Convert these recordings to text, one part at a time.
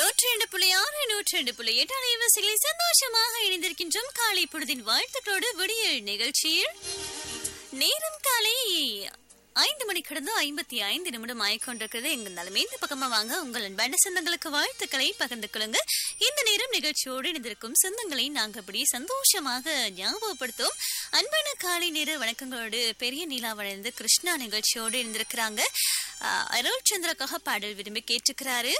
நூற்றி ரெண்டு புள்ளி ஆறு நூற்றி ரெண்டு புள்ளி எட்டு அலைவரிசைகளை சந்தோஷமாக இணைந்திருக்கின்றோம் காலை பொழுதின் வாழ்த்துக்களோடு விடியல் நிகழ்ச்சியில் நேரம் காலை ஐந்து மணி கடந்து ஐம்பத்தி ஐந்து நிமிடம் ஆயிக்கொண்டிருக்கிறது எங்க இருந்தாலுமே இந்த பக்கமா வாங்க உங்கள் அன்பான சொந்தங்களுக்கு வாழ்த்துக்களை பகிர்ந்து கொள்ளுங்க இந்த நேரம் நிகழ்ச்சியோடு இணைந்திருக்கும் சொந்தங்களை நாங்க அப்படி சந்தோஷமாக ஞாபகப்படுத்தும் அன்பான காலை நேர வணக்கங்களோடு பெரிய நீலா வளர்ந்து கிருஷ்ணா நிகழ்ச்சியோடு இருந்திருக்கிறாங்க அஹ், அருள் சந்திரக்காக பாடல் விரும்பி கேட்டுக்கிறாரு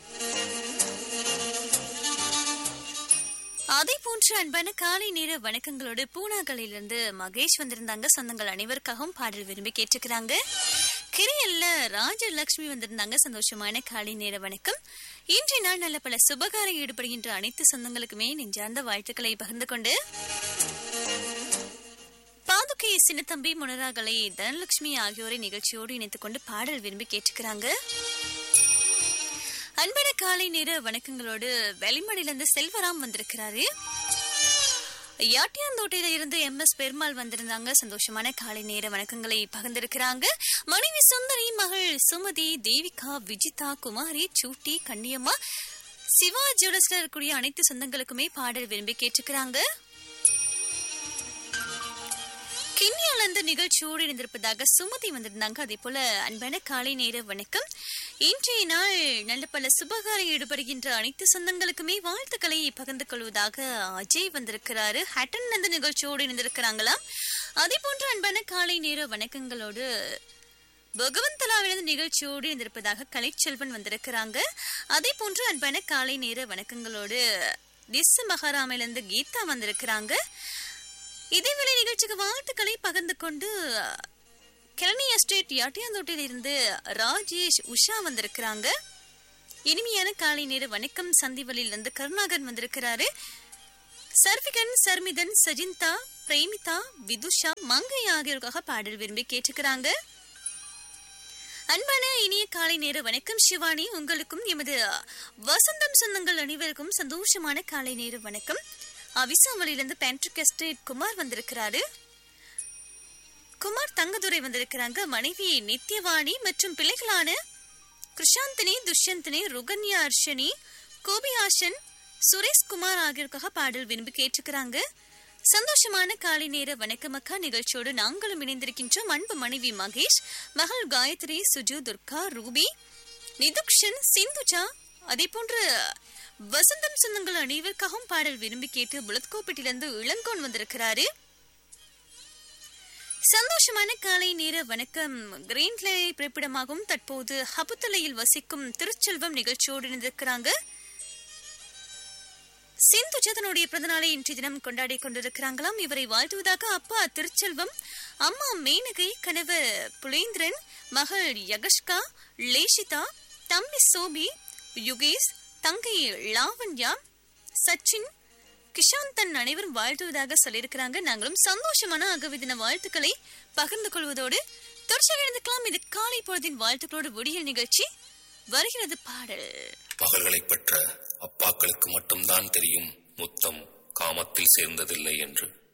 அதே போன்று அன்பான காலை நேர வணக்கங்களோடு பூனாகளிலிருந்து மகேஷ் வந்திருந்தாங்க சொந்தங்கள் அனைவருக்காகவும் பாடல் விரும்பி கேட்டுக்கிறாங்க கிரியல்ல ராஜலட்சுமி வந்திருந்தாங்க சந்தோஷமான காலை நேர வணக்கம் இன்றைய நாள் நல்ல பல சுபகாரம் ஈடுபடுகின்ற அனைத்து சொந்தங்களுக்குமே நெஞ்சார்ந்த வாழ்த்துக்களை பகிர்ந்து கொண்டு பாதுகை சின்னத்தம்பி முனராகலை தனலட்சுமி ஆகியோரை நிகழ்ச்சியோடு இணைத்துக் கொண்டு பாடல் விரும்பி கேட்டுக்கிறாங்க அன்பான காலை நேர வணக்கங்களோடு வெளிமடையிலிருந்து செல்வராம் வந்திருக்கிறாரு யாட்டியாந்தோட்டையில இருந்து எம் எஸ் பெருமாள் வந்திருந்தாங்க சந்தோஷமான காலை நேர வணக்கங்களை பகிர்ந்திருக்கிறாங்க மனைவி சுந்தரி மகள் சுமதி தேவிகா விஜிதா குமாரி சூட்டி கண்ணியம்மா சிவா ஜுவல்ஸ்ல இருக்கக்கூடிய அனைத்து சொந்தங்களுக்குமே பாடல் விரும்பி கேட்டுக்கிறாங்க கிண்ணியால இருந்து நிகழ்ச்சியோடு இணைந்திருப்பதாக சுமதி வந்திருந்தாங்க அதே போல அன்பான காலை நேர வணக்கம் இன்றைய நாள் நல்ல பல சுபகாரம் ஈடுபடுகின்ற அனைத்து சொந்தங்களுக்குமே வாழ்த்துக்களை பகிர்ந்து கொள்வதாக அஜய் வந்திருக்கிறாரு ஹட்டன் அந்த நிகழ்ச்சியோடு இணைந்திருக்கிறாங்களாம் அதே போன்ற அன்பான காலை நேர வணக்கங்களோடு பகவந்தலாவிலிருந்து நிகழ்ச்சியோடு இருந்திருப்பதாக கலைச்செல்வன் வந்திருக்கிறாங்க அதே போன்று அன்பான காலை நேர வணக்கங்களோடு திஸ் மகாராமிலிருந்து கீதா வந்திருக்கிறாங்க இதேவேளை நிகழ்ச்சிக்கு வாழ்த்துக்களை பகிர்ந்து கொண்டு கிளனி எஸ்டேட் யாட்டியாந்தோட்டில் இருந்து ராஜேஷ் உஷா வந்திருக்கிறாங்க இனிமையான காலை நேர வணக்கம் சந்திவலில் இருந்து கருணாகரன் வந்திருக்கிறாரு சர்விகன் சர்மிதன் சஜிந்தா பிரேமிதா விதுஷா மங்கை ஆகியோருக்காக பாடல் விரும்பி கேட்டுக்கிறாங்க அன்பான இனிய காலை நேர வணக்கம் சிவானி உங்களுக்கும் எமது வசந்தம் சொந்தங்கள் அனைவருக்கும் சந்தோஷமான காலை நேர வணக்கம் அவிசாவளியிலிருந்து பேண்ட்ரிக் எஸ்டேட் குமார் வந்திருக்கிறாரு குமார் தங்கதுரை வந்திருக்கிறாங்க மனைவி நித்யவாணி மற்றும் பிள்ளைகளான கிருஷாந்தினி துஷ்யந்தினி ருகன்யா அர்ஷனி கோபியாஷன் சுரேஷ் குமார் ஆகியோருக்காக பாடல் விரும்பி கேட்டுக்கிறாங்க சந்தோஷமான காலை நேர வணக்கம் அக்கா நிகழ்ச்சியோடு நாங்களும் இணைந்திருக்கின்றோம் அன்பு மனைவி மகேஷ் மகள் காயத்ரி சுஜு துர்கா ரூபி நிதுக்ஷன் சிந்துஜா அதே போன்று வசந்தம் சொந்தங்கள் அனைவருக்காகவும் பாடல் விரும்பி கேட்டு புலத்கோப்பட்டிலிருந்து இளங்கோன் வந்திருக்கிறாரு சந்தோஷமான காலை நேர வணக்கம் கிரீன்லே பிறப்பிடமாகவும் தற்போது ஹபுத்தலையில் வசிக்கும் திருச்செல்வம் நிகழ்ச்சியோடு இணைந்திருக்கிறாங்க சிந்துஜா தன்னுடைய பிறந்தநாளை இன்றைய தினம் கொண்டாடி கொண்டிருக்கிறாங்களாம் இவரை வாழ்த்துவதாக அப்பா திருச்செல்வம் அம்மா மேனகை கணவர் புலேந்திரன் மகள் யகஷ்கா லேஷிதா தம்பி சோபி யுகேஷ் தங்கை லாவண்யா சச்சின் கிஷாந்தன் அனைவரும் வாழ்த்துவதாக சொல்லியிருக்கிறாங்க நாங்களும் சந்தோஷமான அகவி தின வாழ்த்துக்களை பகிர்ந்து கொள்வதோடு தொடர்ச்சியாக இருந்துக்கலாம் இது காலை பொழுதின் வாழ்த்துக்களோடு விடியல் நிகழ்ச்சி வருகிறது பாடல் மகள்களை பெற்ற அப்பாக்களுக்கு மட்டும்தான் தெரியும் முத்தம் காமத்தில் சேர்ந்ததில்லை என்று